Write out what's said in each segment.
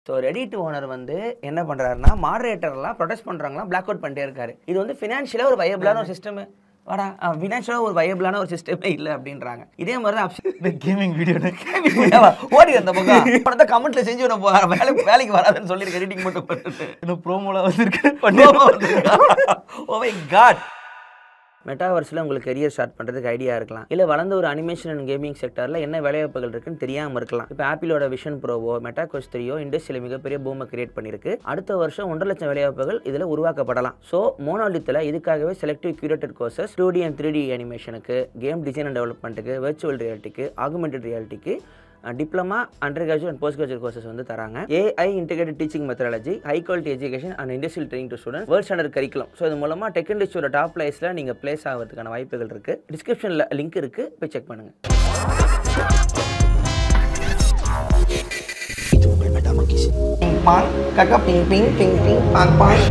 So Reddit owner வந்து என்ன பண்ணுறாருன்னா மாடரேட்டர்லாம் ப்ரொடெஸ்ட் பண்ணுறாங்களாம் பிளாக் அவுட் பண்ணிட்டே இருக்காரு இது வந்து ஃபினான்ஷியலாக ஒரு வயபிளான ஒரு சிஸ்டம் வாடா ஃபினான்ஷியலாக ஒரு வயபிளான ஒரு சிஸ்டமே இல்லை அப்படின்றாங்க இதே மாதிரி தான் இந்த கேமிங் வீடியோ ஓடி அந்த பக்கம் படத்தை கமெண்ட்ல செஞ்சு விட போற வேலைக்கு வேலைக்கு வராதுன்னு சொல்லியிருக்க எடிட்டிங் மட்டும் பண்ணிட்டு இன்னும் ப்ரோமோல வந்திருக்கு ஓ மை காட் மெட்டாவர்ஸில் உங்களுக்கு கெரியர் ஸ்டார்ட் பண்ணுறதுக்கு ஐடியா இருக்கலாம் இல்லை வளர்ந்த ஒரு அனிமேஷன் அண்ட் கேமிங் செக்டரில் என்ன வேலைவாய்ப்புகள் இருக்குன்னு தெரியாமல் இருக்கலாம் இப்போ ஆப்பிளோட விஷன் ப்ரோவோ மெட்டா த்ரீயோ இண்டஸ்ட்ரியில் மிகப்பெரிய பூமை கிரியேட் பண்ணியிருக்கு அடுத்த வருஷம் ஒன்றரை லட்சம் வேலைவாய்ப்புகள் இதில் உருவாக்கப்படலாம் ஸோ மோனோலித்தில் இதுக்காகவே selective curated courses two D and three D அனிமேஷனுக்கு கேம் டிசைன் அண்ட் டெவலப்மெண்ட்டுக்கு வெர்ச்சுவல் ரியாலிட்டிக்கு ஆகுமெண்டட் ரியாலிட்டிக்கு diploma undergraduate and postgraduate courses வந்து தராங்க AI integrated teaching methodology high quality education and industrial training to student world standard curriculum so இது மூலமா tech இண்டஸ்ட்ரியோட top பிளேஸில் நீங்கள் பிளேஸ் ஆகிறதுக்கான வாய்ப்புகள் இருக்கு டிஸ்கிரிப்ஷனில் லிங்க் இருக்கு போய் செக் பண்ணுங்க பிங் பாங் கக்கா பிங் பிங் பிங் பிங் பாங் பாங்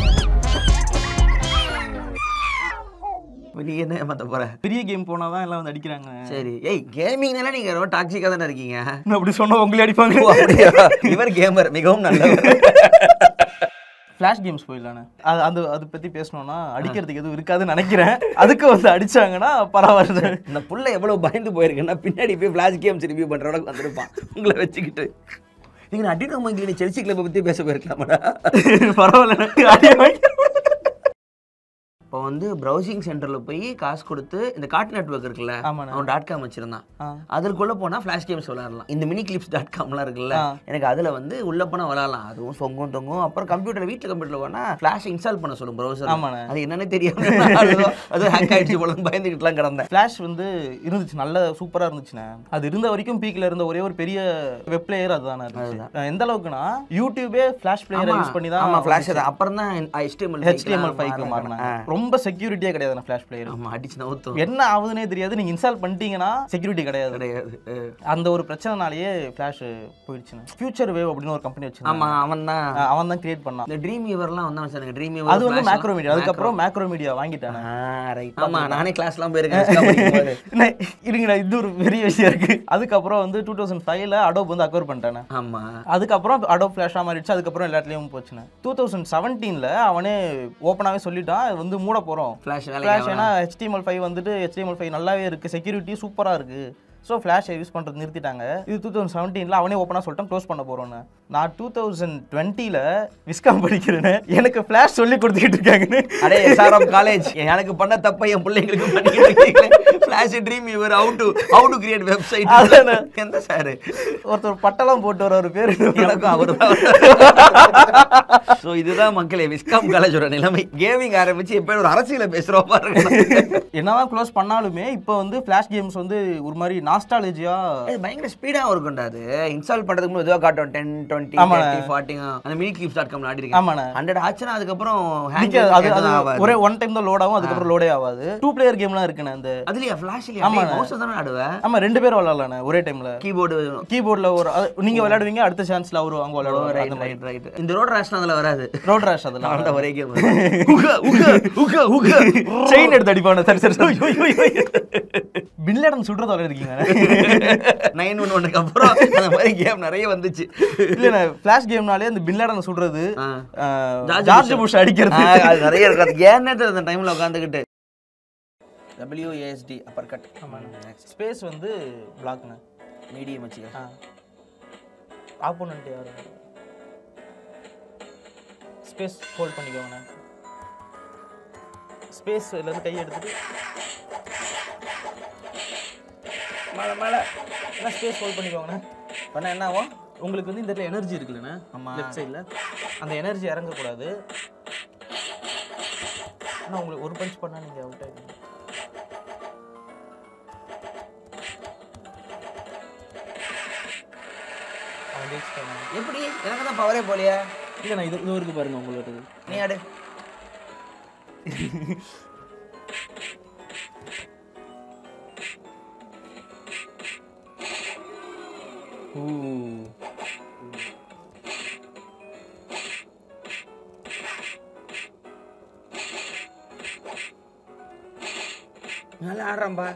நீ என்ன ஏமாத்த போற பெரிய கேம் போனா தான் எல்லாம் வந்து அடிக்கிறாங்க சரி ஏய் கேமிங்னால நீங்க ரொம்ப டாக்ஸிக்காக தானே இருக்கீங்க நான் அப்படி சொன்னா உங்களே அடிப்பாங்க ஓ, அப்படியா? இவர் கேமர் மிகவும் நல்லவர் ஃப்ளாஷ் கேம்ஸ் போயிடலானே அது அந்த அதை பத்தி பேசணும்னா அடிக்கிறதுக்கு எதுவும் இருக்காதுன்னு நினைக்கிறேன் அதுக்கு வந்து அடிச்சாங்கன்னா பரவாயில்ல இந்த புள்ள எவ்வளவு பயந்து போயிருக்குன்னா பின்னாடி போய் ஃபிளாஷ் கேம்ஸ் ரிவ்யூ பண்ற அளவுக்கு வந்திருப்பான் உங்களை வச்சுக்கிட்டு நீங்க அடிட்டு மங்கிலி நீ செல்சி கிளப்பை பத்தி பேச போயிருக்கலாமாடா பரவாயில்ல அடி வாங்கி- இப்போ வந்து ப்ரௌசிங் சென்டர்ல போய் காசு கொடுத்து இந்த கார்ட் நெட்ஒர்க் இருக்குல்ல ஆமாண்ணே. அவன் டாட் காம் வச்சிருந்தான் ஆ. அதற்குள்ள போனா ஃபிளாஷ் கேம்ஸ் விளையாடலாம் இந்த மினி கிளிப்ஸ் டாட் காம்லாம் இருக்குல்ல ஆ. எனக்கு அதுல வந்து உள்ள போனா விளையாடலாம் அதுவும் சொங்கும் தொங்கும் அப்புறம் கம்ப்யூட்டர் வீட்டுல கம்ப்யூட்டர்ல போனா ஃபிளாஷ் இன்ஸ்டால் பண்ண சொல்லும் ப்ரௌசர் ஆமாண்ணே. அது என்னன்னு தெரியாம அது- அது ஹேக் ஆயிடுச்சு போல பயந்துகிட்டுலாம் கிடந்தேன் ஃப்ளாஷ் வந்து இருந்துச்சு நல்ல சூப்பரா இருந்துச்சுண்ணே அது இருந்த வரைக்கும் பீக்ல இருந்த ஒரே ஒரு பெரிய வெப் பிளேயர் அதுதானே இருந்துச்சு அஹ் எந்த அளவுக்குன்னா யூடியூபே ஃப்ளாஷ் பிளேயரை யூஸ் பண்ணி தான் ஆமா ஃபிளாஷ் அப்புறம் தான் HTML ஹெச்டிஎம்எல் ஃபைவ்க்கு மாறினாங்க ரொம்ப செக்யூரிட்டியே கிடையாது ஃப்ளாஷ் பிளேயர் ஆமா அடிச்சு நவுத்தும் என்ன ஆகுதுன்னே தெரியாது நீங்க இன்ஸ்டால் பண்ணிட்டீங்கன்னா செக்யூரிட்டி கிடையாது கிடையாது அஹ். அந்த ஒரு பிரச்சனைனாலேயே ஃப்ளாஷ் போயிடுச்சுண்ணே ஃபியூச்சர் வேவ் அப்படின்னு ஒரு கம்பெனி வச்சிருந்தாங்க ஆமா அவன் தான் அஹ் அவன் தான் கிரியேட் பண்ணான் இந்த ட்ரீம் ஈவர்லாம் வந்தான் வச்சானுங்க ட்ரீம் அது வந்து மேக்ரோ மீடியா அதுக்கப்புறம் மேக்ரோ மீடியா வாங்கிட்டானே ரைட் ஆமா நானே கிளாஸ்லாம் போயிருக்கேன் Discover படிக்கும்போது. என்ன, இருங்கடா இது ஒரு பெரிய விஷயம் இருக்கு அதுக்கப்புறம் வந்து டூ தௌசண்ட் ஃபைவ்ல அடோப் வந்து அக்வயர் பண்ணிட்டானே ஆமா அதுக்கப்புறம் அடோப் ஃபிளாஷாக மாறிடுச்சு அதுக்கப்புறம் எல்லாத்துலேயும் போச்சுண்ணே டூ தௌசண்ட் செவன்டீனில் அவனே ஓப்பனாகவே சொல்லிட்டான் இது வந்து மூட போகிறோம் ஃபிளாஷ் வேலை ஃப்ளாஷ் ஏன்னா ஹெச்டிஎம்எல் ஃபைவ் வந்துட்டு ஹெச்டிஎம்எல் ஃபைவ் நல்லாவே இருக்குது செக்யூரிட்டி சூப்பராக இருக்குது ஸோ ஃப்ளாஷை யூஸ் பண்ணுறது நிறுத்திட்டாங்க இது டூ தௌசண்ட் செவன்டீனில் அவனே ஓப்பனாக சொல்லிட்டான் க்ளோஸ் பண்ண போகிறோன்னு நான் டூ தௌசண்ட் டுவெண்ட்டியில் விஸ்காம் படிக்கிறேன்னு எனக்கு ஃப்ளாஷ் சொல்லி கொடுத்துக்கிட்டு இருக்காங்கன்னு அடே எஸ்ஆர்எம் காலேஜ் எனக்கு பண்ண தப்ப என் பிள்ளைங்களுக்கு பண்ணிட்டு இருக்கீங்களே Flash dream your how to how to create website அதானே. எந்த சார் ஒருத்தர் பட்டெல்லாம் போட்டு வர ஒரு பேர் எனக்கும் அவர் ஸோ இதுதான் மக்களே விஸ்காம் காலேஜோட நிலைமை கேமிங் ஆரம்பிச்சு எப்போ ஒரு அரசியல பேசுறோம் பாருங்க என்னதான் க்ளோஸ் பண்ணாலுமே இப்போ வந்து ஃப்ளாஷ் கேம்ஸ் வந்து ஒரு மாதிரி நாஸ்டாலஜியா அது பயங்கர ஸ்பீடாக இருக்கும்டா அது இன்ஸ்டால் பண்ணுறதுக்கு முன்னாடி இதுவாக காட்டும் டென் டுவெண்ட்டி ஆமாண்ணே. தேர்ட்டி ஃபார்ட்டி அந்த மினி கிளிப்ஸ் டாட் காம் ஆடிருக்கேன் ஆமாண்ணே ஹண்ட்ரட் ஆச்சுன்னா அதுக்கப்புறம் நிக்காது. அது அது ஹேங் ஒரே ஒன் டைம் தான் லோட் ஆகும் அதுக்கப்புறம் லோடே ஆகாது டூ பிளேயர் கேம்லாம் இருக்குண்ணே அந்த அதுலயா ஃபிளாஷ்லயா ஆமாண்ணே. மவுஸ் தானே ஆடுவேன் ஆமா ரெண்டு பேரும் விளாட்லாண்ணே ஒரே டைம்ல கீபோர்டு கீபோர்ட்ல ஒரு அது நீங்க விளையாடுவீங்க அடுத்த சான்ஸ்ல அவரு அவங்க விளையாடுவாங்க ரைட் ரைட் ரைட் இந்த ரோட் ரேஷன் அதுல வராது ரோட் ரேஷ் அதெல்லாம் ஆண்ட ஒரே கேம் உக உக உக உக செயின் எடுத்து அடிப்பாங்க சரி சரி சரி பின்லேடன் சுடுறது விளையாடுறீங்க நைன் ஒன் ஒன்னுக்கு அப்புறம் அந்த மாதிரி கேம் நிறைய வந்துச்சு இல்ல ஃபிளாஷ் கேம்னாலே அந்த பின்லேடன் சுடுறது ஆ. ஆஹ், ஜார்ஜ் ஜார்ஜ் புஷ். புஷ் அடிக்கிறது ஆ, அது நிறைய இருக்கு அது ஏன்னு தெரியல அந்த டைம்ல உட்காந்துக்கிட்டு டபிள்யூஏஎஸ்டி அப்பர் கட் ஸ்பேஸ் வந்து பிளாக்ண்ணே மீடியம் வச்சுக்க ஆப்போனன்ட் யாரு ஸ்பேஸ் ஹோல்ட் பண்ணிக்கோங்கண்ணே ஸ்பேஸ்ல இருந்து கை எடுத்துட்டு மேலே மேலே என்ன ஸ்பேஸ் ஹோல்ட் பண்ணிக்கோங்கண்ணே பண்ண என்ன ஆகும் உங்களுக்கு வந்து இந்த இடத்துல எனர்ஜி இருக்குல்லண்ணே ஆமா. லெஃப்ட் சைடில் அந்த எனர்ஜி இறங்கக்கூடாது ஆனால் உங்களுக்கு ஒரு பஞ்ச் பண்ணால் நீங்கள் அவுட் ஆகிடுங்க அவன் ரீச் பண்ண எப்படி எனக்கு தான் பவரே போலியா இல்லைண்ணா இது இது இருக்கு பாருங்க உங்களுக்கு நீ ஆடு ஊ நல்லா ஆடுறான்பா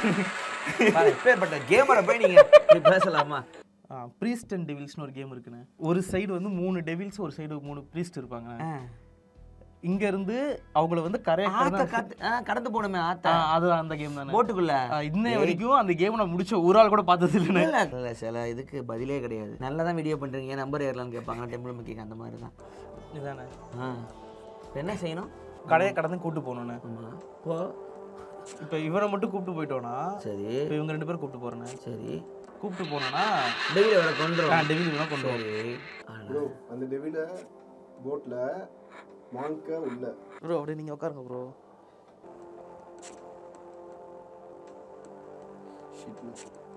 எப்பேற்பட்ட கேமரை போய் நீங்க இப்படி பேசலாமா ப்ரீஸ்ட் அண்ட் டெவில்ஸ்னு ஒரு கேம் இருக்குண்ணே ஒரு சைடு வந்து மூணு டெவில்ஸ் ஒரு சைடு மூணு ப்ரீஸ்ட் இருப்பாங்க ஆ. இங்க இருந்து அவங்கள வந்து கரையா ஆத்த காத்து ஆ, கடந்து போனோமே ஆத்தா அது அந்த கேம் தானே போட்டுக்குள்ள ஆ, இன்னை வரைக்கும் அந்த கேம் நான் முடிச்ச ஒரு ஆள் கூட பார்த்தது இல்லைண்ணே இல்ல இல்ல சில இதுக்கு பதிலே கிடையாது நல்லா தான் வீடியோ பண்றீங்க நம்பர் ஏறலாம்னு கேட்பாங்க டெம்பிள் மிக்கிங் அந்த மாதிரி தான் இதானே ஆ இப்ப என்ன செய்யணும் கடையை கடந்து கூட்டு போகணுண்ணே ஆமா போ இப்போ இவரை மட்டும் கூப்பிட்டு போயிட்டோன்னா சரி இப்போ இவங்க ரெண்டு பேரும் கூப்பிட்டு போறேண்ணே சரி கூப்பிட்டு போனோன்னா டெய்லி வர கொண்டுரும் டெவில் வேணா கொண்டு வரும் சரி ப்ரோ அந்த டெவில போட்ல மாங்க உள்ள ப்ரோ அப்படியே நீங்க உட்காருங்க ப்ரோ ஷீட்ல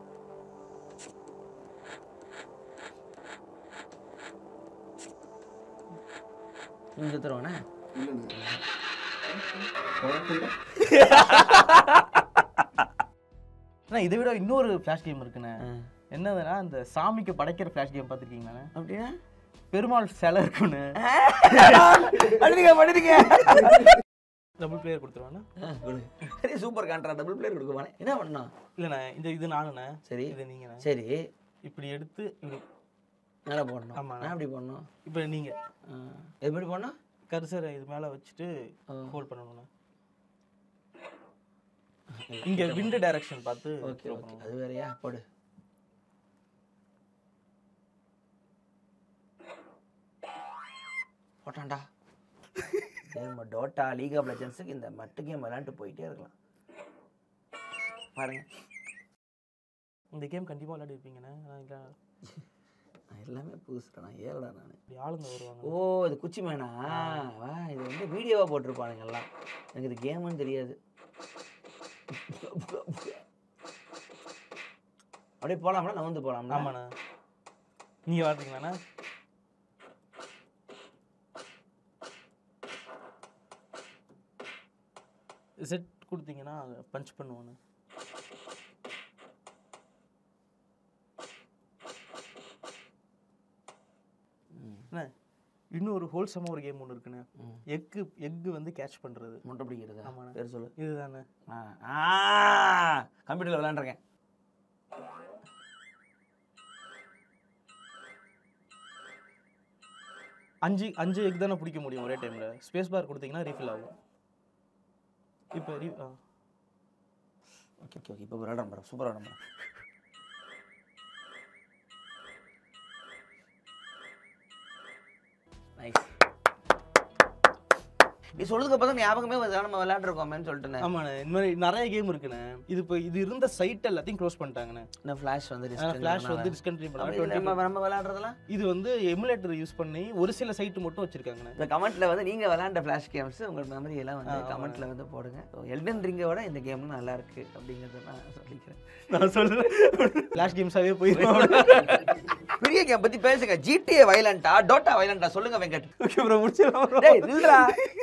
நீங்க தருவானே இல்லைண்ணே குழப்பம் அண்ணா இதை விட இன்னொரு ஃப்ளாஷ் கேம் இருக்குண்ணே என்னதுன்னா இந்த சாமிக்கு படைக்கிற ஃப்ளாஷ் கேம் பார்த்துருக்கீங்களாண்ணே அப்படின்னா பெருமாள் சிலை இருக்குண்ணே பண்ணிருங்க பண்ணிருங்க டபுள் பிளேயர் கொடுத்துருவாண்ணே சரி சூப்பர் கான்ட்ரா டபுள் பிளேயர் கொடுக்குவானே என்ன பண்ணோம் இல்லைண்ணே இந்த இது நானுண்ணே சரி இது நீங்கண்ணே சரி இப்படி எடுத்து இப்படி நல்லா போடணும் ஆமாண்ணே. நான் எப்படி போடணும் இப்போ நீங்க ஆ. எப்படி போடணும் கர்சரை இது மேலே வச்சுட்டு ஆ. ஹோல்ட் பண்ணணுண்ணே இங்க விண்டு டைரக்ஷன் பார்த்து ஓகே throw ஓகே பண்ணணும். அது வேறயா போடு போட்டான்டா நம்ம டோட்டா லீக் ஆஃப் லெஜன்ஸுக்கு இந்த மட்டு கேம் விளையாண்டு போயிட்டே இருக்கலாம் பாருங்க இந்த கேம் கண்டிப்பா விளையாடி இருப்பீங்கண்ணே ஆனா இல்ல நான் எல்லாமே புதுசுடா நான் ஏழடா நான் இப்படி ஆளுங்க வருவாங்க ஓ இது குச்சி மேனா வா இது வந்து வீடியோவாக போட்டிருப்பானுங்க எல்லாம் எனக்கு இது கேமுன்னு தெரியாது அப்படியே போகலாம்ல நகர்ந்து போகலாம்ல ஆமாண்ணா நீங்க விளாட்றீங்களாண்ணா செட் கொடுத்தீங்கன்னா பஞ்ச் பண்ணுவானு அண்ணா இன்னும் ஒரு ஹோல்சமாக ஒரு கேம் ஒன்று இருக்குண்ணே ம். எக்கு எக்கு வந்து கேட்ச் பண்ணுறது முட்டை பிடிக்கிறதா ஆமாண்ணே. பேர் சொல்லு இதுதானே ஆ ஆ கம்ப்யூட்டரில் விளையாண்டுருக்கேன் அஞ்சு அஞ்சு எக் தானே பிடிக்க முடியும் ஒரே டைமில் ஸ்பேஸ் பார் கொடுத்தீங்கன்னா ரீஃபில் ஆகும் இப்போ ரீ ஆ ஓகே ஓகே ஓகே இப்போ விளையாட போகிறேன் சூப்பராக விளையாட போகிறேன் நைஸ் நீ சொல்றதுக்கு அப்புறம் தான் ஞாபகமே வருது நம்ம விளையாண்டுருக்கோமேன்னு சொல்லிட்டு ஆமாண்ணே இந்த மாதிரி நிறைய கேம் இருக்குண்ணே இது இப்போ இது இருந்த சைட் எல்லாத்தையும் க்ளோஸ் பண்ணிட்டாங்கண்ணே இந்த ஃப்ளாஷ் வந்து ஃப்ளாஷ் வந்து டிஸ்கண்டினியூ அப்படி பண்ணாங்க நம்ம நம்ம விளையாடுறதெல்லாம் இது வந்து எமுலேட்டர் யூஸ் பண்ணி ஒரு சில சைட்டு மட்டும் வச்சிருக்காங்கண்ணே இந்த கமெண்ட்ல வந்து நீங்க விளையாண்ட ஃப்ளாஷ் கேம்ஸ் உங்க மெமரி எல்லாம் வந்து ஆ, ஆமாண்ணே. கமெண்ட்ல வந்து போடுங்க எல்டன் ரிங்கை விட இந்த கேம் நல்லா இருக்கு அப்படிங்கறத நான் சொல்லிக்கிறேன் நான் சொல்லுவேன் ஃப்ளாஷ் கேம்ஸாகவே போயிருக்கோம் பெரிய கேம் பத்தி பேசுங்க ஜிடிஏ வைலண்டா டோட்டா வைலண்டா சொல்லுங்க வெங்கட் ஓகே ப்ரோ முடிச்சிடலாம் bro. டேய் நில்றா